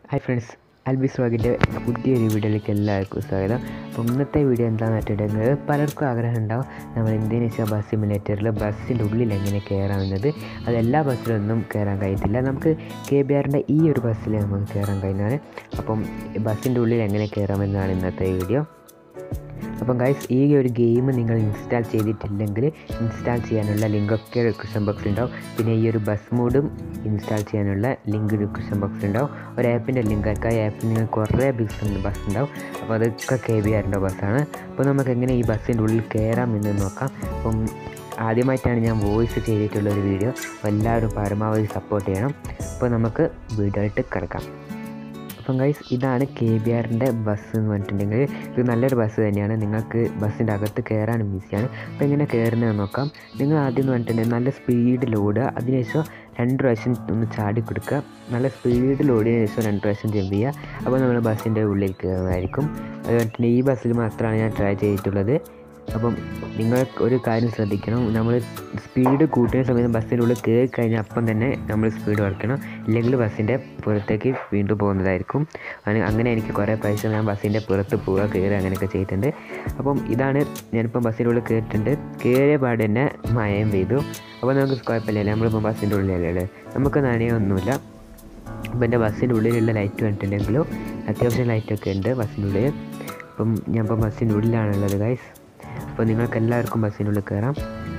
hi friends അൽബിസ് വ്ളോഗിൻ്റെ പുതിയൊരു വീഡിയോയിലേക്ക് എല്ലാവർക്കും സ്വാഗതം അപ്പോൾ ഇന്നത്തെ വീഡിയോ എന്താണെന്ന് വെച്ചിട്ടുണ്ടെങ്കിൽ പലർക്കും ആഗ്രഹം ഉണ്ടാവും നമ്മൾ എന്തിനു വെച്ചാൽ ബസ് സിമുലേറ്ററിൽ ബസ്സിൻ്റെ ഉള്ളിൽ എങ്ങനെ കയറാമെന്നത് അത് എല്ലാ ബസ്സിലൊന്നും കയറാൻ കഴിയത്തില്ല നമുക്ക് കെ ബി ആറിൻ്റെ ഈ ഒരു ബസ്സിൽ നമുക്ക് കയറാൻ കഴിയുന്നതാണ് അപ്പം ബസ്സിൻ്റെ ഉള്ളിൽ എങ്ങനെ കയറാമെന്നാണ് ഇന്നത്തെ വീഡിയോ അപ്പം ഗൈസ് ഈ ഒരു ഗെയിം നിങ്ങൾ ഇൻസ്റ്റാൾ ചെയ്തിട്ടില്ലെങ്കിൽ ഇൻസ്റ്റാൾ ചെയ്യാനുള്ള ലിങ്കൊക്കെ ഡിസ്ക്രിപ്ഷൻ ബോക്സിൽ ഉണ്ടാവും പിന്നെ ഈ ഒരു ബസ് മോഡും ഇൻസ്റ്റാൾ ചെയ്യാനുള്ള ലിങ്ക് ഡിസ്ക്രിപ്ഷൻ ബോക്സിൽ ഉണ്ടാവും ഒരു ആപ്പിൻ്റെ ലിങ്ക് ആക്കുക ആ ആപ്പിൽ നിങ്ങൾ കുറേ ബസ് ബസ് ഉണ്ടാവും അപ്പോൾ അതൊക്കെ കെ ബി ആറിൻ്റെ ബസ്സാണ് അപ്പോൾ നമുക്ക് എങ്ങനെ ഈ ബസ്സിൻ്റെ ഉള്ളിൽ കയറാം എന്ന് നോക്കാം അപ്പം ആദ്യമായിട്ടാണ് ഞാൻ വോയിസ് ചെയ്തിട്ടുള്ള ഒരു വീഡിയോ അപ്പോൾ എല്ലാവരും പരമാവധി സപ്പോർട്ട് ചെയ്യണം അപ്പോൾ നമുക്ക് വീഡിയോ ആയിട്ട് കിടക്കാം അപ്പം ഗൈസ് ഇതാണ് കെ ബി ആറിൻ്റെ ബസ് എന്ന് പറഞ്ഞിട്ടുണ്ടെങ്കിൽ ഇത് നല്ലൊരു ബസ് തന്നെയാണ് നിങ്ങൾക്ക് ബസ്സിൻ്റെ അകത്ത് കയറാനും ഈസിയാണ് അപ്പോൾ എങ്ങനെ കയറുന്നതെന്ന് നോക്കാം നിങ്ങൾ ആദ്യം എന്ന് പറഞ്ഞിട്ടുണ്ടെങ്കിൽ നല്ല സ്പീഡിൽ ഓടുക അതിനുശേഷം രണ്ട് പ്രാവശ്യം ഒന്ന് ചാടി കൊടുക്കുക നല്ല സ്പീഡിൽ ഓടിയതിനു ശേഷം രണ്ട് പ്രാവശ്യം ജമ്പ് ചെയ്യുക അപ്പോൾ നമ്മൾ ബസ്സിൻ്റെ ഉള്ളിൽ കയറുന്നതായിരിക്കും അത് പറഞ്ഞിട്ടുണ്ടെങ്കിൽ ഈ ബസ്സിൽ മാത്രമാണ് ഞാൻ ട്രൈ ചെയ്തിട്ടുള്ളത് അപ്പം നിങ്ങൾ ഒരു കാര്യം ശ്രദ്ധിക്കണം നമ്മൾ സ്പീഡ് കൂട്ടുന്ന സമയത്ത് ബസ്സിൻ്റെ ഉള്ളിൽ കയറി കഴിഞ്ഞാൽ അപ്പം തന്നെ നമ്മൾ സ്പീഡ് കുറയ്ക്കണം ഇല്ലെങ്കിൽ ബസ്സിൻ്റെ പുറത്തേക്ക് വീണ്ടും പോകുന്നതായിരിക്കും അങ്ങനെ അങ്ങനെ എനിക്ക് കുറേ പ്രാവശ്യം ഞാൻ ബസ്സിൻ്റെ പുറത്ത് പോവുക കയറി അങ്ങനെയൊക്കെ ചെയ്തിട്ടുണ്ട് അപ്പം ഇതാണ് ഞാനിപ്പോൾ ബസ്സിൻ്റെ ഉള്ളിൽ കയറിയിട്ടുണ്ട് കയറിയ പാട് തന്നെ മയം പെയ്തു അപ്പോൾ നമുക്ക് കുഴപ്പമില്ല നമ്മളിപ്പോൾ ബസ്സിൻ്റെ ഉള്ളിലല്ലേ നമുക്ക് നനയൊന്നുമില്ല അപ്പോൾ എൻ്റെ ബസ്സിൻ്റെ ഉള്ളിലുള്ള ലൈറ്റ് കണ്ടിട്ടുണ്ടെങ്കിലും അത്യാവശ്യം ലൈറ്റൊക്കെ ഉണ്ട് ബസ്സിൻ്റെ ഉള്ളിൽ അപ്പം ഞാൻ ഇപ്പോൾ ബസ്സിൻ്റെ ഉള്ളിലാണുള്ളത് ഗൈസ് അപ്പോൾ നിങ്ങൾക്ക് എല്ലാവർക്കും ബസ്സിനുള്ളിൽ കയറാം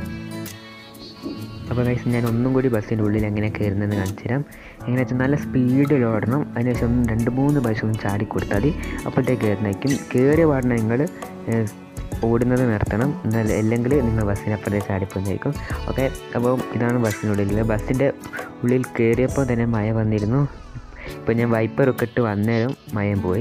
അപ്പോൾ ഗൈസ് ഞാൻ ഒന്നും കൂടി ബസ്സിൻ്റെ ഉള്ളിൽ എങ്ങനെ കയറുന്നതെന്ന് കാണിച്ചു തരാം എങ്ങനെ വെച്ചാൽ നല്ല സ്പീഡിൽ ഓടണം അതിനുശേഷം രണ്ട് മൂന്ന് പ്രാവശ്യം ഒന്ന് ചാടി കൊടുത്താൽ മതി അപ്പോഴത്തേക്ക് കയറുന്നതായിരിക്കും കയറിയ പാടിന് നിങ്ങൾ ഓടുന്നത് നിർത്തണം എന്നാൽ അല്ലെങ്കിൽ നിങ്ങൾ ബസ്സിന് അപ്പുറത്തെ ചാടിപ്പോകുന്നതായിരിക്കും ഓക്കെ അപ്പോൾ ഇതാണ് ബസ്സിനുള്ളിൽ ബസ്സിൻ്റെ ഉള്ളിൽ കയറിയപ്പോൾ തന്നെ മഴ വന്നിരുന്നു ഇപ്പോൾ ഞാൻ വൈപ്പറൊക്കെ ഇട്ട് വന്നേരം മയം പോയി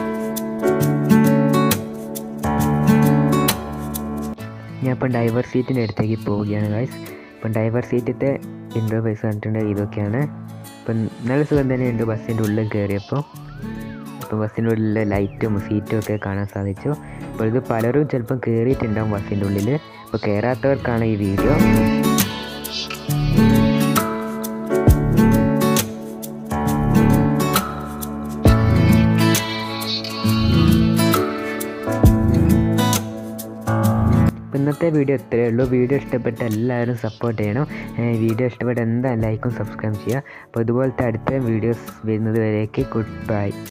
ഞാൻ ഇപ്പം ഡൈവർ സീറ്റിൻ്റെ അടുത്തേക്ക് പോവുകയാണ് ഗൈസ് ഇപ്പം ഡൈവർ സീറ്റത്തെ ഇൻ്റർവൈസ് കണ്ടിട്ടുണ്ട് ഇതൊക്കെയാണ് ഇപ്പം നല്ല സുഖം തന്നെയുണ്ട് ബസ്സിൻ്റെ ഉള്ളിൽ കയറിയപ്പോൾ ഇപ്പം ബസ്സിൻ്റെ ഉള്ളിലെ ലൈറ്റും സീറ്റും ഒക്കെ കാണാൻ സാധിച്ചു അപ്പോൾ ഇത് പലരും ചിലപ്പം കയറിയിട്ടുണ്ടാവും ബസ്സിൻ്റെ ഉള്ളിൽ അപ്പോൾ കയറാത്തവർക്കാണ് ഈ വീഡിയോ അപ്പോൾ ഇന്നത്തെ വീഡിയോ ഇത്രയേ ഉള്ളൂ വീഡിയോ ഇഷ്ടപ്പെട്ട എല്ലാവരും സപ്പോർട്ട് ചെയ്യണം വീഡിയോ ഇഷ്ടപ്പെട്ട എന്താ ലൈക്കും സബ്സ്ക്രൈബ് ചെയ്യുക അപ്പോൾ ഇതുപോലത്തെ അടുത്ത വീഡിയോസ് വരുന്നത് വരേക്ക് ഗുഡ് ബൈ